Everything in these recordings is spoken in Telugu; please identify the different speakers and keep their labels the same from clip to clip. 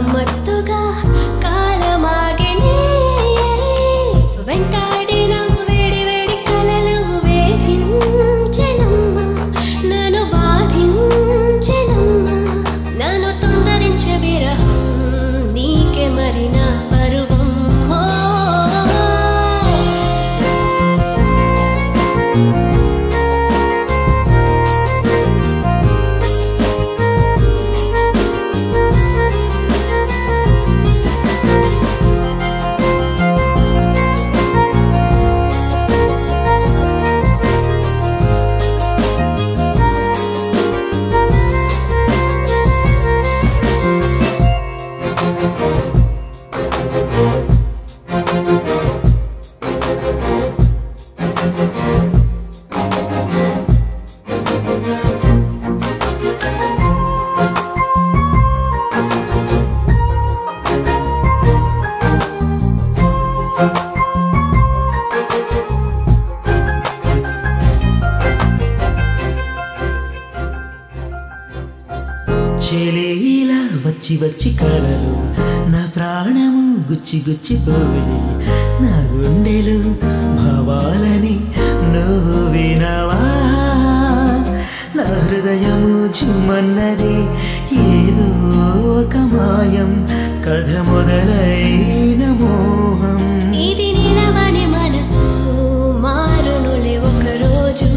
Speaker 1: గమ్మత్తుగా కాలమాగినే వెంటాడిన వేడి వేడి కలలు వేధించెనమ్మా నన్ను బాధించెనమ్మా నన్ను తొందరించే విరహం నీకే మరి నా పరువం
Speaker 2: చెలీలా వచ్చి వచ్చి కలలు నా ప్రాణము గుచ్చి గుచ్చి పోయి నా గుండెలు భావాలని నువ్వు వినవా నా హృదయము చుమ్మన్నది ఏదో ఒక మాయం కథ మొదలైన మోహం
Speaker 1: ఇది నిలవని మనసు మారునులే ఒకరోజు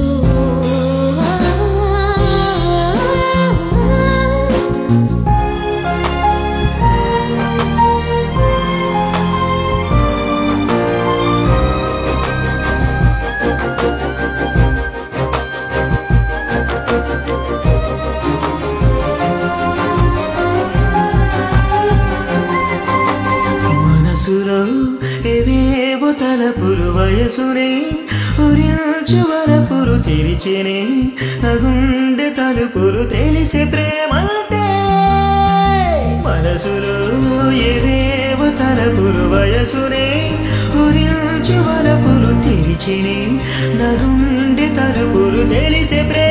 Speaker 2: మనసులో ఏవేవో తలపులు వయసునే ఉరించు వలపులు తెరిచేనే నా గుండె తలుపులు తెలిసే ప్రేమంటే మనసులో ఏవేవో తలపులు వయసునే ఉరించు వలపులు తెరిచేనే నా గుండె తలుపులు తెలిసే ప్రేమ